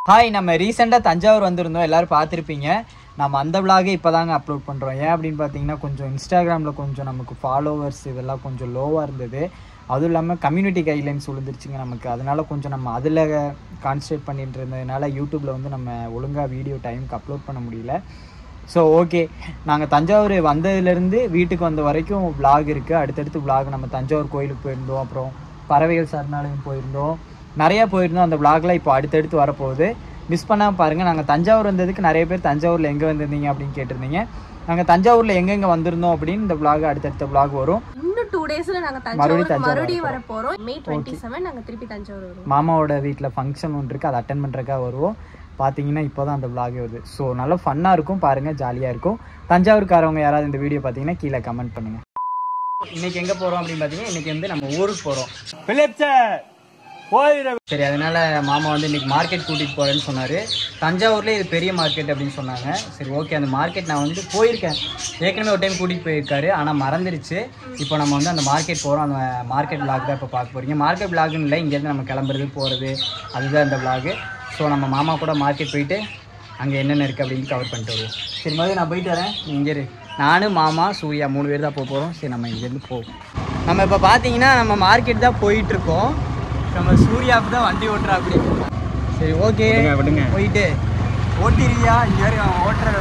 Hi நம்ம ரீசெண்டாக தஞ்சாவூர் வந்திருந்தோம் எல்லாரும் பார்த்துருப்பீங்க நம்ம அந்த விலாகே இப்போ தாங்க அப்லோட் பண்ணுறோம் ஏன் அப்படின்னு பார்த்தீங்கன்னா கொஞ்சம் இன்ஸ்டாகிராமில் கொஞ்சம் நமக்கு ஃபாலோவர்ஸ் இதெல்லாம் கொஞ்சம் லோவாக இருந்தது அதுவும் இல்லாமல் கம்யூனிட்டி கைட்லைன்ஸ் விழுந்துருச்சுங்க நமக்கு அதனால கொஞ்சம் நம்ம அதில் கான்சன்ட்ரேட் பண்ணிட்டு இருந்ததுனால யூடியூப்பில் வந்து நம்ம ஒழுங்காக வீடியோ டைமுக்கு அப்லோட் பண்ண முடியல ஸோ ஓகே நாங்கள் தஞ்சாவூர் வந்ததுலேருந்து வீட்டுக்கு வந்த வரைக்கும் vlog இருக்குது அடுத்தடுத்து vlog நம்ம தஞ்சாவூர் கோயிலுக்கு போயிருந்தோம் அப்புறம் பறவைகள் சரணாலயம் போயிருந்தோம் நிறையா போயிருந்தோம் அந்த vlogலாம் இப்போ அடுத்தடுத்து வரப்போகுது மிஸ் பண்ணாமல் பாருங்கள் நாங்கள் தஞ்சாவூர் வந்ததுக்கு நிறைய பேர் தஞ்சாவூரில் எங்கே வந்திருந்தீங்க அப்படின்னு கேட்டிருந்தீங்க நாங்கள் தஞ்சாவூரில் எங்கெங்கே வந்திருந்தோம் அப்படின்னு இந்த vlog அடுத்தடுத்த vlog வரும் இன்னும் டூ டேஸ்ல நாங்க மறுபடியும் தஞ்சாவூர் தஞ்சாவூர் மறுபடியும் வர போறோம் மே டுவெண்ட்டி செவன் நாங்க திருப்பி தஞ்சாவூர் வருவோம் மாமாவோட வீட்டில் ஃபங்க்ஷன் ஒன்று இருக்குது அதை அட்டன் பண்ணுறக்காக வருவோம் பார்த்தீங்கன்னா இப்போ தான் அந்த vlog வருது ஸோ நல்லா ஃபன்னாக இருக்கும் பாருங்கள் ஜாலியாக இருக்கும் தஞ்சாவூர்காரவங்க யாராவது இந்த வீடியோ பார்த்தீங்கன்னா கீழே கமெண்ட் பண்ணுங்கள் இன்னைக்கு எங்கே போகிறோம் அப்படின்னு பார்த்தீங்கன்னா இன்னைக்கு வந்து நம்ம ஊருக்கு போகிறோம் சரி அதனால மாமா வந்து இன்னைக்கு மார்க்கெட் கூட்டிகிட்டு போகிறேன்னு சொன்னார் தஞ்சாவூர்லேயே இது பெரிய மார்க்கெட் அப்படின்னு சொன்னாங்க சரி ஓகே அந்த மார்க்கெட் நான் வந்து போயிருக்கேன் ஏற்கனவே ஒரு டைம் கூட்டிகிட்டு போயிருக்காரு ஆனால் மறந்துருச்சு இப்போ நம்ம வந்து அந்த மார்க்கெட் போகிறோம் அந்த மார்க்கெட் vlog தான் இப்போ பார்க்க போகிறீங்க மார்க்கெட் vlogனு இல்லை இங்கேருந்து நம்ம கிளம்புறது போகிறது அதுதான் இந்த vlog ஸோ நம்ம மாமா கூட மார்க்கெட் போயிட்டு அங்கே என்னென்ன இருக்குது அப்படின்னு கவர் பண்ணிட்டு வருவோம் சரி மாதிரி நான் போயிட்டு வரேன் நீ இங்கே இரு நானும் மாமா சூர்யா மூணு பேர் தான் போக போகிறோம் சரி நம்ம இங்கேருந்து போவோம் நம்ம இப்போ பார்த்தீங்கன்னா நம்ம மார்க்கெட் தான் போயிட்டுருக்கோம் நம்ம சூர்யாவுக்கு தான் வண்டி ஓட்டுறா அப்படி சரி ஓகே விடுங்க போயிட்டு ஓட்டிருவியா இங்கே வரையும் அவன் ஓட்டுற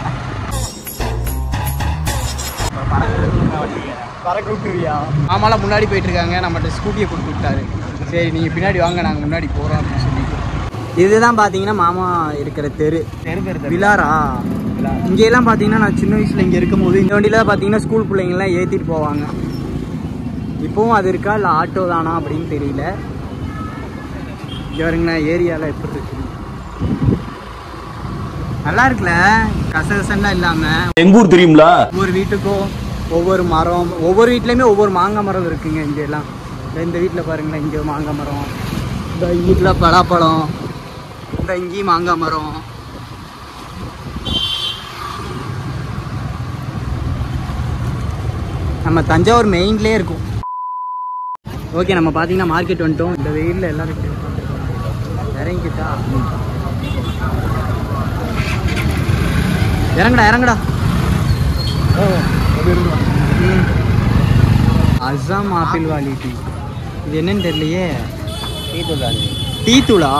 பறக்க விட்டுருவியா மாமாலாம் முன்னாடி போயிட்டு இருக்காங்க நம்மகிட்ட ஸ்கூட்டியை கொடுத்து விட்டாரு சரி நீங்கள் பின்னாடி வாங்க நாங்கள் முன்னாடி போகிறோம் அப்படின்னு சொல்லிட்டு இதுதான் பார்த்தீங்கன்னா மாமா இருக்கிற தெரு விலாரா இங்கெல்லாம் பார்த்தீங்கன்னா நான் சின்ன வயசில் இங்கே இருக்கும்போது இந்த வண்டியில் பார்த்தீங்கன்னா ஸ்கூல் பிள்ளைங்களாம் ஏற்றிட்டு போவாங்க இப்போவும் அது இருக்கா இல்லை ஆட்டோ தானா அப்படின்னு தெரியல இங்கே வருங்கண்ணா ஏரியாவில் எப்படி இருக்கு நல்லா இருக்குல்ல கசகசன்லாம் இல்லாமல் எங்கூர் தெரியுங்களா ஒவ்வொரு வீட்டுக்கும் ஒவ்வொரு மரம் ஒவ்வொரு வீட்லேயுமே ஒவ்வொரு மாங்காய் மரம் இருக்குங்க இங்கே எல்லாம் இந்த வீட்டில் பாருங்களேன் இங்கே மாங்காய் மரம் இந்த வீட்டில் பலாப்பழம் இந்த இங்கேயும் மாங்காய் மரம் நம்ம தஞ்சாவூர் மெயின்லேயே இருக்கும் ஓகே நம்ம பார்த்தீங்கன்னா மார்க்கெட் வந்துட்டோம் இந்த வெயிலில் எல்லாரும் இறங்கிட்டா இறங்குடா இறங்குடா ம். அஸ்ஸாம் ஆப்பிள் வாலி டீ இது என்னன்னு தெரியலையே டீ தூளா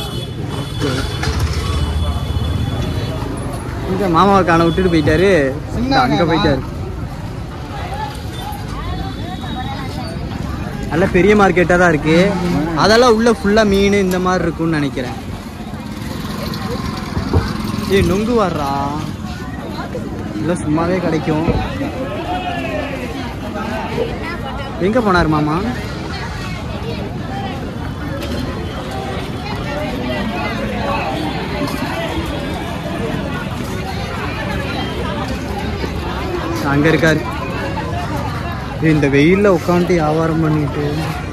இங்க மாமாவை காண விட்டுட்டு போயிட்டாரு இந்த அங்க போயிட்டாரு நல்ல பெரிய மார்க்கெட்டாக தான் இருக்கு அதெல்லாம் உள்ள ஃபுல்லாக மீன் இந்த மாதிரி இருக்கும்னு நினைக்கிறேன் ஏய் நொங்கு வர்றா இல்லை சும்மாவே கிடைக்கும் எங்க போனார் மாமா அங்க இருக்காரு ஏய், இந்த வெயில்ல உட்காந்துட்டு வியாபாரம் பண்ணிட்டு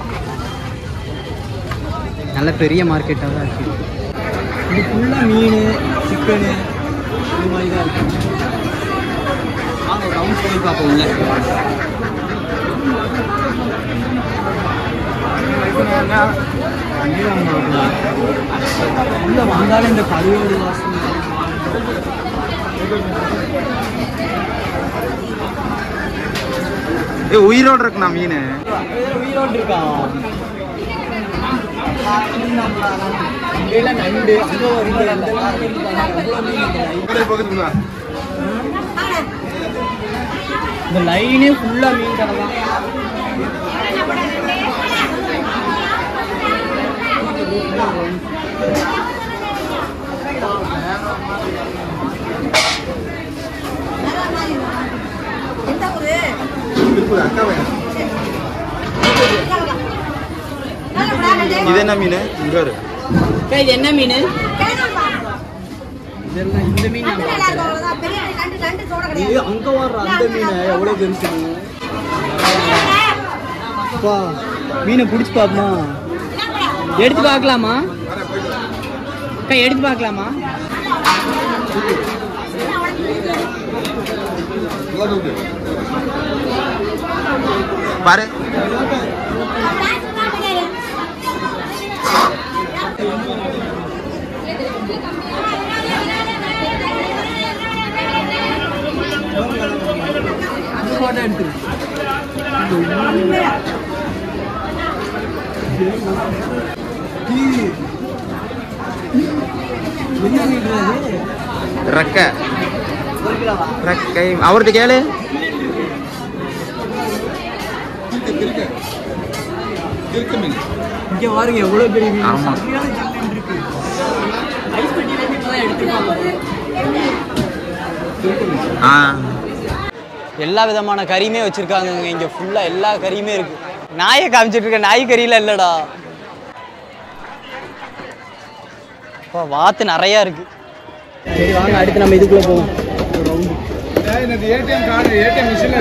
நல்ல பெரிய மார்க்கெட்டாக தான் இருக்கு இது ஃபுல்லாக மீன் சிக்கனு இந்த மாதிரி தான் இருக்கு வாங்க ரவுண்ட் பண்ணி பார்ப்போம் உள்ள உள்ள வந்தாலும் இந்த கருவேடு வாசனை ஏ உயிரோட இருக்குண்ணா மீன் உயிரோடு இருக்கான் இங்கெல்லாம் நண்டு அங்கே வருது இந்த market ல அவ்வளவு மீன் இல்லை. இந்த லைனே ஃபுல்லா மீன் கடை தான் இது என்ன மீன் இங்க வரு அக்கா, இது என்ன மீன் இதெல்லாம் இந்த மீன் நான் பார்த்தேன் இது அங்க வர்ற அந்த மீன் எவ்வளவு பெருசு மீன் அப்பா மீனை பிடிச்சி பார்ப்போமா எடுத்து பார்க்கலாமா அக்கா எடுத்து பார்க்கலாமா பாரு போட்டோ எடுத்துரு ரெக்க ரெக்கை அவர்கிட்ட கேளு இங்க பாருங்க எவ்வளவு பெரிய மீன் ஆமா. சரியான ஜில்லுன்னு இருக்கு ஐஸ் பெட்டியில இருந்து இப்பதான் எடுத்துருப்பாங்க ஆ எல்லா விதமான கறியுமே வச்சிருக்காங்க இங்க ஃபுல்லா எல்லா கறியுமே இருக்கு நாயை காமிச்சிட்டு இருக்க நாய் கறியில இல்லடா அப்பா, வாத்து நிறைய இருக்கு சரி வாங்க அடுத்து நம்ம இதுக்குள்ள போவோம் ஏடிஎம் கார்டு ஏடிஎம் மிஷின்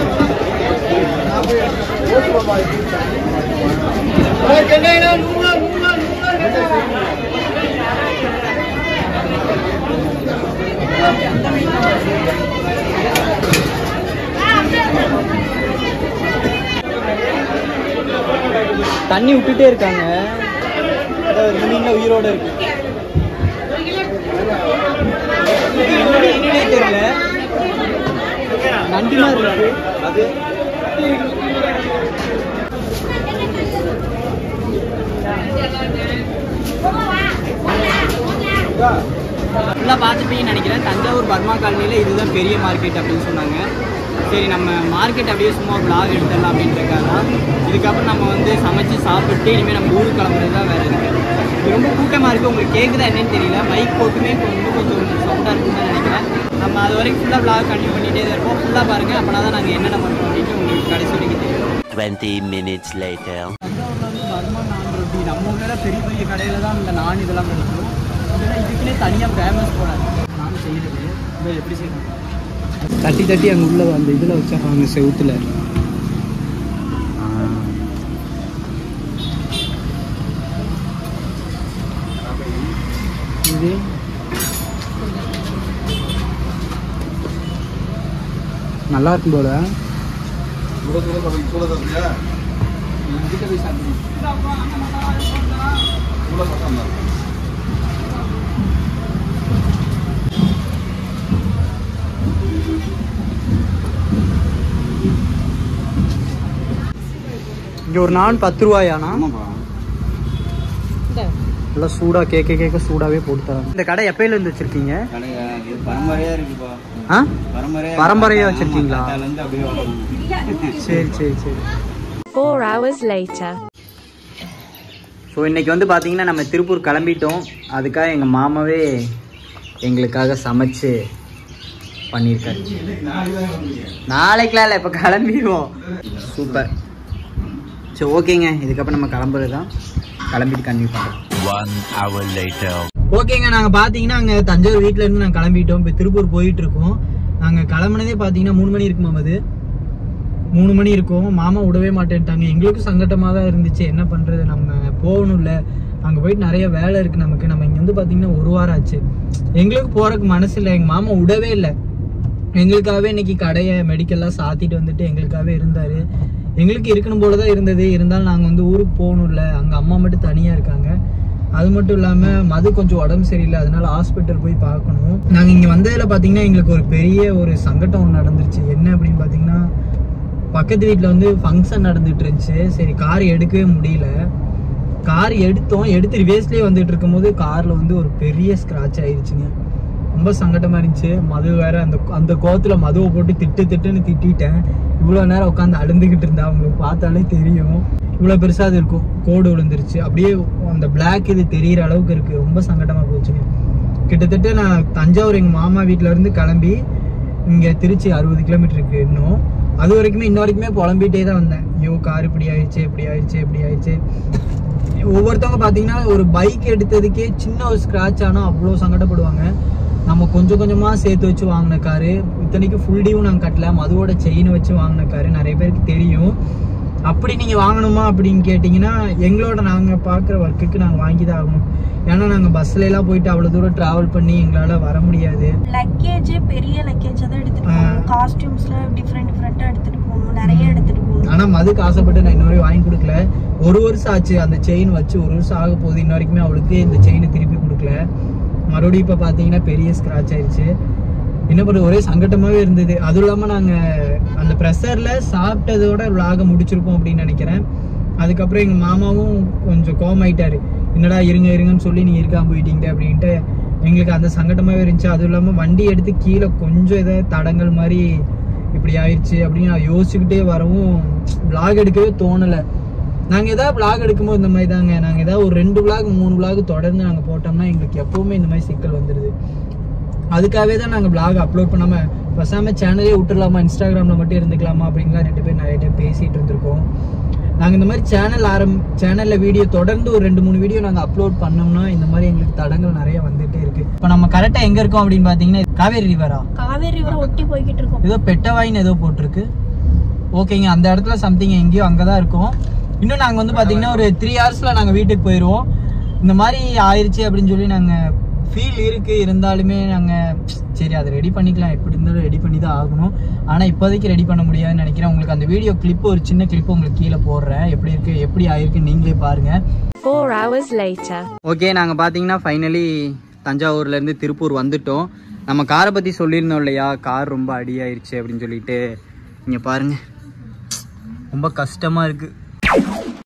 தண்ணி விட்டுட்டே இருக்காங்க அதான் ஒரு மீன்ல உயிரோட இருக்கு என்னடி என்னன்னே தெரியல நண்டு மாதிரி இருக்கு அது ஃபுல்லாக பார்த்துப்பீங்கன்னு நினைக்கிறேன் தஞ்சாவூர் பர்மா காலனியில் இதுதான் பெரிய மார்க்கெட் அப்படின்னு சொன்னாங்க சரி நம்ம மார்க்கெட் அப்படியே சும்மா vlog எடுத்துடலாம் அப்படின்றக்காக தான் இதுக்கப்புறம் நம்ம வந்து சமைச்சு சாப்பிட்டு இனிமேல் நம்ம ஊருக்கு கிளம்புறது தான் வேறு இருக்குது இது ரொம்ப கூட்டமாக இருக்குது உங்களுக்கு கேட்குதா என்னன்னு தெரியல மைக் போட்டுமே கொஞ்சம் கொஞ்சம் சவுண்டாக இருக்குன்னு தான் நினைக்கிறேன் நம்ம அது வரைக்கும் ஃபுல்லாக vlog கண்டினியூ பண்ணிகிட்டே தான் இருப்போம் ஃபுல்லாக பாருங்கள் அப்போனா தான் நாங்கள் என்னென்ன பண்ணுறோம் அப்படின்ட்டு உங்களுக்கு கடைசி வரைக்கும் தெரியும் 20 minutes later. தஞ்சாவூர்ல வந்து பர்மா நான் ரொட்டி நம்ம ஊரில் பெரிய பெரிய கடையில் தான் இந்த நான் இதெல்லாம் கிடைக்கும் இதெல்லாம் இதுக்குன்னே தனியாக ஃபேமஸ் போடாது நான் செய்கிறது இதை எப்படி செய்யணும் தட்டி தட்டி அங்கே உள்ள அந்த இதில் வச்சிடுறாங்க செவுத்துல இது நல்லா இருக்கும் போல இதுக்கு போய் சாப்பிடுங்க இங்க ஒரு நான் பத்து ரூபாயாண்ணா நல்லா சூடா கேட்க கேட்க சூடாவே போட்டு தராங்க இந்த கடை எப்பயில இருந்து வச்சிருக்கீங்க பரம்பரையா இருக்குப்பா ஆ பரம்பரையா பரம்பரையா வச்சிருக்கீங்களா இருந்து அப்படியே வளரும் சரி சரி சரி Four hours later. ஸோ இன்னைக்கு வந்து பார்த்தீங்கன்னா நம்ம திருப்பூர் கிளம்பிட்டோம் அதுக்காக எங்கள் மாமாவே எங்களுக்காக சமைச்சு பண்ணியிருக்காரு நாளைக்கெலாம் இல்லை இப்போ கிளம்பிடுவோம் சூப்பர் சரி ஓகேங்க இதுக்கப்புறம் நம்ம கிளம்புறது தான் கிளம்பிட்டு கன்டினியூ பண்ணுறோம் One hour later. ஓகேங்க நாங்கள் பார்த்தீங்கன்னா அங்கே தஞ்சாவூர் வீட்டில் இருந்து நாங்கள் கிளம்பிட்டோம் இப்போ திருப்பூர் போயிட்டு இருக்கோம் நாங்கள் கிளம்புனதே பார்த்தீங்கன்னா மூணு மணி இருக்குமா அது மூணு மணி இருக்கும் மாமா விடவே மாட்டேன்ட்டாங்க எங்களுக்கும் சங்கட்டமாக தான் இருந்துச்சு என்ன பண்ணுறது நம்ம போகணும்ல அங்கே போயிட்டு நிறைய வேலை இருக்குது நமக்கு நம்ம இங்கே வந்து பார்த்தீங்கன்னா ஒரு வாரம் ஆச்சு எங்களுக்கு போகிறதுக்கு மனசு இல்லை எங்கள் மாமா விடவே இல்லை எங்களுக்காகவே இன்னைக்கு கடையை மெடிக்கல்லாம் சாத்திட்டு வந்துட்டு எங்களுக்காகவே இருந்தார் எங்களுக்கு இருக்கணும் போல தான் இருந்தது இருந்தாலும் நாங்கள் வந்து ஊருக்கு போகணும்ல அங்கே அம்மா மட்டும் தனியாக இருக்காங்க அது மட்டும் இல்லாமல் மது கொஞ்சம் உடம்பு சரியில்லை அதனால ஹாஸ்பிட்டல் போய் பார்க்கணும் நாங்கள் இங்கே வந்ததில் பார்த்தீங்கன்னா எங்களுக்கு ஒரு பெரிய ஒரு சங்கடம் ஒன்று நடந்துருச்சு என்ன அப்படின்னு பார்த்தீங்கன்னா பக்கத்து வீட்டில் வந்து ஃபங்க்ஷன் நடந்துட்டு இருந்துச்சு சரி கார் எடுக்கவே முடியல கார் எடுத்தோம் எடுத்து ரிவேஸ்லேயே வந்துட்டு இருக்கும்போது காரில் வந்து ஒரு பெரிய ஸ்க்ராட்ச் ஆயிருச்சுங்க ரொம்ப சங்கடமா இருந்துச்சு மது வேற அந்த அந்த கோவத்துல மதுவை போட்டு திட்டு திட்டுன்னு திட்டிட்டேன் இவ்வளோ நேரம் உட்காந்து அழுந்துகிட்டு இருந்தா அவங்களுக்கு பார்த்தாலே தெரியும் இவ்வளோ பெருசா அது இருக்கும் கோடு விழுந்துருச்சு அப்படியே அந்த பிளாக் இது தெரியிற அளவுக்கு இருக்கு ரொம்ப சங்கடமா போச்சுங்க கிட்டத்தட்ட நான் தஞ்சாவூர் எங்க மாமா வீட்ல இருந்து கிளம்பி இங்க திருச்சி அறுபது கிலோமீட்டர் இருக்கு இன்னும் அது வரைக்குமே இன்ன வரைக்குமே புலம்பிட்டே தான் வந்தேன் ஐயோ கார் இப்படி ஆயிடுச்சு இப்படி ஆயிடுச்சு இப்படி ஆயிடுச்சு ஒவ்வொருத்தவங்க பார்த்தீங்கன்னா ஒரு பைக் எடுத்ததுக்கே சின்ன ஒரு ஸ்க்ராட்ச் ஆனால் அவ்வளோ சங்கடப்படுவாங்க நம்ம கொஞ்சம் கொஞ்சமாக சேர்த்து வச்சு வாங்கின காரு இத்தனைக்கும் ஃபுல் டியூவும் நாங்கள் கட்டல மதுவோட செயினை வச்சு வாங்கின காரு நிறைய பேருக்கு தெரியும் அப்படி நீங்கள் வாங்கணுமா அப்படின்னு கேட்டிங்கன்னா எங்களோட நாங்கள் பார்க்குற ஒர்க்குக்கு நாங்கள் வாங்கி தான் ஆகணும் ஏன்னா நாங்கள் பஸ்ல எல்லாம் போயிட்டு அவ்வளோ தூரம் ட்ராவல் பண்ணி எங்களால் வர முடியாது லக்கேஜ் பெரிய லக்கேஜ் தான் எடுத்துட்டு ஆ. போகணும் காஸ்டியூம்ஸ்ல டிஃப்ரெண்ட் டிஃப்ரெண்டா எடுத்துட்டு போகணும் நிறைய எடுத்துட்டு போகணும் ஆனா மதுக்கு ஆசைப்பட்டு நான் இன்ன வரைக்கும் வாங்கி கொடுக்கல ஒரு வருஷம் ஆச்சு அந்த செயின் வச்சு ஒரு வருஷம் ஆக போகுது இன்ன வரைக்குமே அவளுக்கு இந்த செயினை திருப்பி கொடுக்கல மறுபடியும் இப்போ பார்த்தீங்கன்னா பெரிய ஸ்க்ராட்ச் ஆயிடுச்சு என்ன பண்ணுறது ஒரே சங்கட்டமாகவே இருந்தது அதுவும் இல்லாமல் நாங்கள் அந்த ப்ரெஷரில் சாப்பிட்டதோட விலாக முடிச்சிருப்போம் அப்படின்னு நினைக்கிறேன் அதுக்கப்புறம் எங்கள் மாமாவும் கொஞ்சம் கோம் ஆயிட்டாரு என்னடா இருங்க இருங்கன்னு சொல்லி நீங்கள் இருக்காம போயிட்டீங்க அப்படின்ட்டு எங்களுக்கு அந்த சங்கடமாகவே இருந்துச்சு அதுவும் இல்லாமல் வண்டி எடுத்து கீழே கொஞ்சம் ஏதாவது தடங்கள் மாதிரி இப்படி ஆயிடுச்சு அப்படின்னு நான் யோசிச்சுக்கிட்டே வரவும் விலாக் எடுக்கவே தோணலை நாங்கள் ஏதாவது விலாக் எடுக்கும்போது இந்த மாதிரி தாங்க நாங்கள் ஏதாவது ஒரு ரெண்டு விலாக் மூணு விலாக் தொடர்ந்து நாங்கள் போட்டோம்னா எங்களுக்கு எப்போவுமே இந்த மாதிரி சிக்கல் வந்துடுது அதுக்காகவே தான் நாங்கள் vlog அப்லோட் பண்ணாமல் பேசாம சேனலே விட்டுடலாமா இன்ஸ்டாகிராமில் மட்டும் இருந்துக்கலாமா அப்படின்லாம் ரெண்டு பேர் நிறைய டைம் பேசிகிட்டு இருந்திருக்கோம் நாங்கள் இந்த மாதிரி சேனல் ஆரம் சேனலில் வீடியோ தொடர்ந்து ஒரு ரெண்டு மூணு வீடியோ நாங்கள் அப்லோட் பண்ணோம்னா இந்த மாதிரி எங்களுக்கு தடங்கள் நிறைய வந்துட்டே இருக்கு இப்போ நம்ம கரெக்டாக எங்கே இருக்கோம் அப்படின்னு பார்த்தீங்கன்னா காவேரி ரிவரா காவேரி ரிவர் ஒட்டி போய்கிட்டு இருக்கோம் ஏதோ பெட்டவாயின்னு ஏதோ போட்டிருக்கு ஓகேங்க அந்த இடத்துல சம்திங் எங்கேயோ அங்கே தான் இருக்கோம் இன்னும் நாங்கள் வந்து பார்த்தீங்கன்னா ஒரு த்ரீ ஹவர்ஸில் நாங்கள் வீட்டுக்கு போயிடுவோம் இந்த மாதிரி ஆயிடுச்சு அப்படின்னு சொல்லி நாங்கள் ஃபீல் இருக்கு இருந்தாலுமே நாங்கள் சரி அதை ரெடி பண்ணிக்கலாம் எப்படி இருந்தாலும் ரெடி பண்ணி தான் ஆகணும் ஆனால் இப்போதைக்கு ரெடி பண்ண முடியாதுன்னு நினைக்கிறேன் உங்களுக்கு அந்த வீடியோ கிளிப் ஒரு சின்ன கிளிப் உங்களுக்கு கீழே போடுறேன் எப்படி இருக்கு எப்படி ஆயிருக்கு நீங்களே பாருங்கள் Four hours later. ஓகே நாங்கள் பார்த்தீங்கன்னா ஃபைனலி தஞ்சாவூர்லேருந்து திருப்பூர் வந்துட்டோம் நம்ம காரை பற்றி சொல்லியிருந்தோம் இல்லையா கார் ரொம்ப அடியாயிருச்சு அப்படின்னு சொல்லிட்டு இங்கே பாருங்கள் ரொம்ப கஷ்டமாக இருக்குது